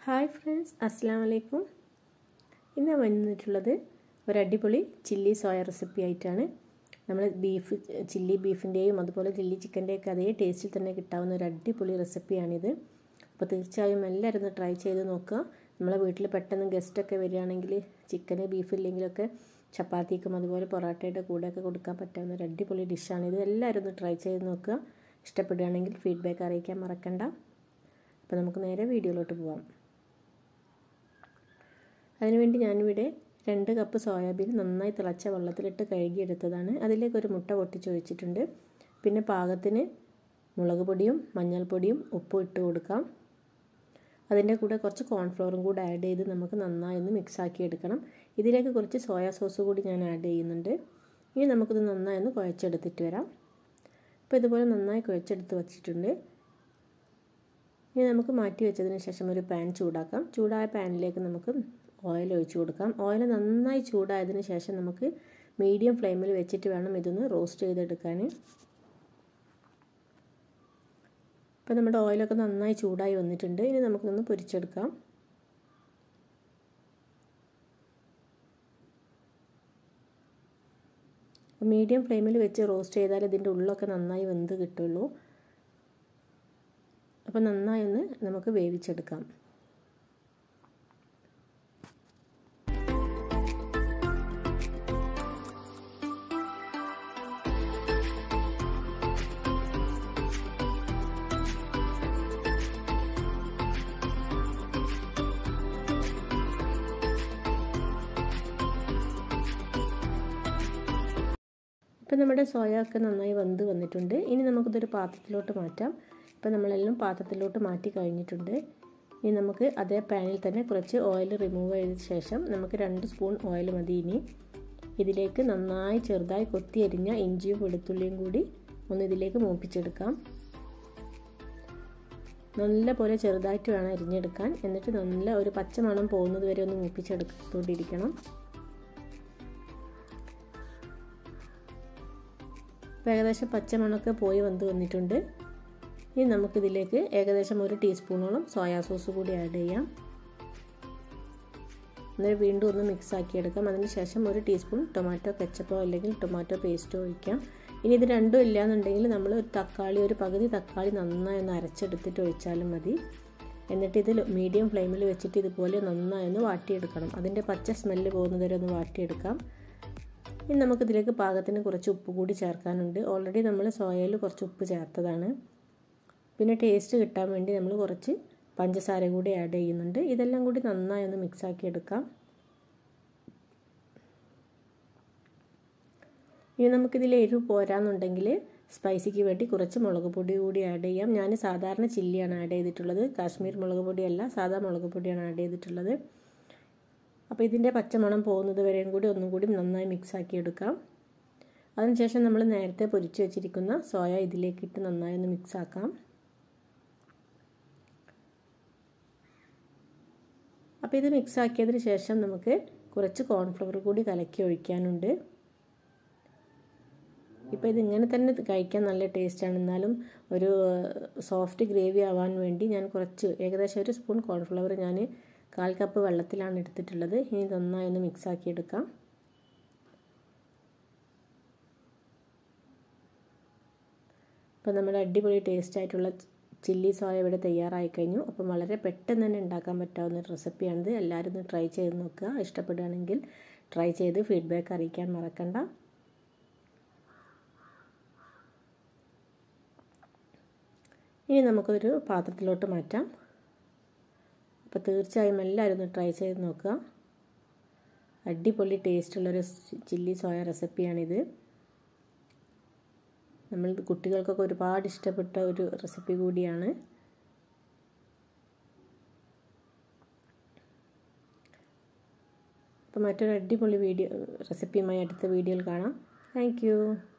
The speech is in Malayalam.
ഹായ് ഫ്രണ്ട്സ് അസ്സാം വലൈക്കും ഇന്ന് വന്നിട്ടുള്ളത് ഒരു അടിപൊളി ചില്ലി സോയ റെസിപ്പി ആയിട്ടാണ് നമ്മൾ ബീഫ് ചില്ലി ബീഫിൻ്റെയും അതുപോലെ ചില്ലി ചിക്കൻ്റെയൊക്കെ അതേ ടേസ്റ്റിൽ തന്നെ കിട്ടാവുന്ന ഒരു അടിപൊളി റെസിപ്പിയാണിത് അപ്പോൾ തീർച്ചയായും എല്ലാവരും ഒന്ന് ട്രൈ ചെയ്ത് നോക്കുക നമ്മളെ വീട്ടിൽ പെട്ടെന്ന് ഗസ്റ്റൊക്കെ വരികയാണെങ്കിൽ ചിക്കന് ബീഫ് ഇല്ലെങ്കിലൊക്കെ ചപ്പാത്തിക്കും അതുപോലെ പൊറോട്ടയുടെ കൂടെയൊക്കെ കൊടുക്കാൻ പറ്റാവുന്ന ഒരു അടിപൊളി ഡിഷാണിത് എല്ലാവരും ഒന്ന് ട്രൈ ചെയ്ത് നോക്കുക ഇഷ്ടപ്പെടുകയാണെങ്കിൽ ഫീഡ്ബാക്ക് അറിയിക്കാൻ മറക്കണ്ട അപ്പോൾ നമുക്ക് നേരെ വീഡിയോയിലോട്ട് പോവാം അതിനുവേണ്ടി ഞാനിവിടെ രണ്ട് കപ്പ് സോയാബീൻ നന്നായി തിളച്ച വെള്ളത്തിലിട്ട് കഴുകിയെടുത്തതാണ് അതിലേക്ക് ഒരു മുട്ട പൊട്ടിച്ച് ഒഴിച്ചിട്ടുണ്ട് പിന്നെ പാകത്തിന് മുളക് പൊടിയും മഞ്ഞൾപ്പൊടിയും ഉപ്പും ഇട്ട് കൊടുക്കാം അതിൻ്റെ കൂടെ കുറച്ച് കോൺഫ്ലോറും കൂടെ ആഡ് ചെയ്ത് നമുക്ക് നന്നായി ഒന്ന് മിക്സ് ആക്കി എടുക്കണം ഇതിലേക്ക് കുറച്ച് സോയാ സോസ് കൂടി ഞാൻ ആഡ് ചെയ്യുന്നുണ്ട് ഇനി നമുക്കിത് നന്നായി ഒന്ന് കുഴച്ചെടുത്തിട്ട് വരാം അപ്പോൾ ഇതുപോലെ നന്നായി കുഴച്ചെടുത്ത് വച്ചിട്ടുണ്ട് ഇനി നമുക്ക് മാറ്റി വെച്ചതിന് ശേഷം ഒരു പാൻ ചൂടാക്കാം ചൂടായ പാനിലേക്ക് നമുക്ക് ഓയിൽ ഒഴിച്ചു കൊടുക്കാം ഓയിൽ നന്നായി ചൂടായതിന് ശേഷം നമുക്ക് മീഡിയം ഫ്ലെയിമിൽ വെച്ചിട്ട് വേണം ഇതൊന്ന് റോസ്റ്റ് ചെയ്തെടുക്കാൻ അപ്പോൾ നമ്മുടെ ഓയിലൊക്കെ നന്നായി ചൂടായി വന്നിട്ടുണ്ട് ഇനി നമുക്കൊന്ന് പൊരിച്ചെടുക്കാം മീഡിയം ഫ്ലെയിമിൽ വെച്ച് റോസ്റ്റ് ചെയ്താൽ ഇതിൻ്റെ ഉള്ളൊക്കെ നന്നായി വെന്ത് കിട്ടുള്ളൂ അപ്പോൾ നന്നായി ഒന്ന് നമുക്ക് വേവിച്ചെടുക്കാം ഇപ്പം നമ്മുടെ സോയ ഒക്കെ നന്നായി വെന്ത് വന്നിട്ടുണ്ട് ഇനി നമുക്കിതൊരു പാത്രത്തിലോട്ട് മാറ്റാം ഇപ്പം നമ്മളെല്ലാം പാത്രത്തിലോട്ട് മാറ്റി കഴിഞ്ഞിട്ടുണ്ട് ഇനി നമുക്ക് അതേ പാനിൽ തന്നെ കുറച്ച് ഓയിൽ റിമൂവ് ചെയ്ത ശേഷം നമുക്ക് രണ്ട് സ്പൂൺ ഓയിൽ മതി ഇനി ഇതിലേക്ക് നന്നായി ചെറുതായി കൊത്തി അരിഞ്ഞ ഇഞ്ചിയും വെളുത്തുള്ളിയും കൂടി ഒന്ന് ഇതിലേക്ക് മൂപ്പിച്ചെടുക്കാം നല്ല പോലെ ചെറുതായിട്ട് വേണം അരിഞ്ഞെടുക്കാൻ എന്നിട്ട് നല്ല ഒരു പച്ചമണം പോകുന്നത് വരെ ഒന്ന് മൂപ്പിച്ചെടുത്തോണ്ടിരിക്കണം ഏകദേശം പച്ചമണമൊക്കെ പോയി വന്ന് വന്നിട്ടുണ്ട് ഇനി നമുക്കിതിലേക്ക് ഏകദേശം ഒരു ടീസ്പൂണോളം സോയാ സോസ് കൂടി ആഡ് ചെയ്യാം എന്നിട്ട് വീണ്ടും ഒന്ന് മിക്സ് ആക്കി എടുക്കാം അതിന് ശേഷം ഒരു ടീസ്പൂൺ ടൊമാറ്റോ കെച്ചപ്പോ അല്ലെങ്കിൽ ടൊമാറ്റോ പേസ്റ്റോ ഒഴിക്കാം ഇനി ഇത് രണ്ടും ഇല്ലയെന്നുണ്ടെങ്കിൽ നമ്മൾ ഒരു തക്കാളി ഒരു പകുതി തക്കാളി നന്നായി ഒന്ന് അരച്ചെടുത്തിട്ട് ഒഴിച്ചാലും മതി എന്നിട്ട് ഇത് മീഡിയം ഫ്ലെയിമിൽ വെച്ചിട്ട് ഇതുപോലെ നന്നായി ഒന്ന് വാട്ടിയെടുക്കണം അതിൻ്റെ പച്ച സ്മെല്ല് പോകുന്നത് വരെ ഒന്ന് വാട്ടിയെടുക്കാം ഇനി നമുക്കിതിലേക്ക് പാകത്തിന് കുറച്ച് ഉപ്പ് കൂടി ചേർക്കാനുണ്ട് ഓൾറെഡി നമ്മൾ സോയയിൽ കുറച്ച് ഉപ്പ് ചേർത്തതാണ് പിന്നെ ടേസ്റ്റ് കിട്ടാൻ വേണ്ടി നമ്മൾ കുറച്ച് പഞ്ചസാര കൂടി ആഡ് ചെയ്യുന്നുണ്ട് ഇതെല്ലാം കൂടി നന്നായി ഒന്ന് മിക്സ് ആക്കി എടുക്കാം ഇനി നമുക്കിതിൽ എരിവ് പോരാന്നുണ്ടെങ്കിൽ സ്പൈസിക്ക് വേണ്ടി കുറച്ച് മുളക് പൊടി കൂടി ആഡ് ചെയ്യാം ഞാൻ സാധാരണ ചില്ലിയാണ് ആഡ് ചെയ്തിട്ടുള്ളത് കാശ്മീർ മുളക് പൊടിയല്ല സാധാ മുളക് പൊടിയാണ് ആഡ് ചെയ്തിട്ടുള്ളത് അപ്പോൾ ഇതിൻ്റെ പച്ചമണം പോകുന്നത് വരെയും കൂടി ഒന്നും കൂടി നന്നായി മിക്സ് ആക്കി എടുക്കാം അതിനുശേഷം നമ്മൾ നേരത്തെ പൊരിച്ച് വെച്ചിരിക്കുന്ന സോയ ഇതിലേക്കിട്ട് നന്നായി ഒന്ന് മിക്സ് ആക്കാം അപ്പോൾ ഇത് മിക്സ് ആക്കിയതിന് ശേഷം നമുക്ക് കുറച്ച് കോൺഫ്ലവർ കൂടി കലക്കി ഒഴിക്കാനുണ്ട് ഇപ്പോൾ ഇതിങ്ങനെ തന്നെ കഴിക്കാൻ നല്ല ടേസ്റ്റാണ് എന്നാലും ഒരു സോഫ്റ്റ് ഗ്രേവി ആവാൻ വേണ്ടി ഞാൻ കുറച്ച് ഏകദേശം ഒരു സ്പൂൺ കോൺഫ്ലവർ ഞാൻ കാൽ കപ്പ് വെള്ളത്തിലാണ് എടുത്തിട്ടുള്ളത് ഇനി നന്നായി ഒന്ന് മിക്സ് ആക്കി എടുക്കാം അപ്പോൾ നമ്മുടെ അടിപൊളി ടേസ്റ്റ് ആയിട്ടുള്ള ചില്ലി സോയ ഇവിടെ തയ്യാറായി കഴിഞ്ഞു അപ്പം വളരെ പെട്ടെന്ന് തന്നെ ഉണ്ടാക്കാൻ പറ്റാവുന്ന ഒരു റെസിപ്പിയാണിത് എല്ലാവരും ഒന്ന് ട്രൈ ചെയ്ത് നോക്കുക ഇഷ്ടപ്പെടുകയാണെങ്കിൽ ട്രൈ ചെയ്ത് ഫീഡ്ബാക്ക് അറിയിക്കാൻ മറക്കണ്ട ഇനി നമുക്കൊരു പാത്രത്തിലോട്ട് മാറ്റാം അപ്പോൾ തീർച്ചയായും എല്ലാവരും ഒന്ന് ട്രൈ ചെയ്ത് നോക്കുക അടിപൊളി ടേസ്റ്റുള്ളൊരു ചില്ലി സോയ റെസിപ്പിയാണിത് നമ്മൾ കുട്ടികൾക്കൊക്കെ ഒരുപാട് ഇഷ്ടപ്പെട്ട ഒരു റെസിപ്പി കൂടിയാണ് അപ്പോൾ മറ്റൊരു അടിപൊളി വീഡിയോ റെസിപ്പിയുമായി അടുത്ത വീഡിയോയിൽ കാണാം താങ്ക്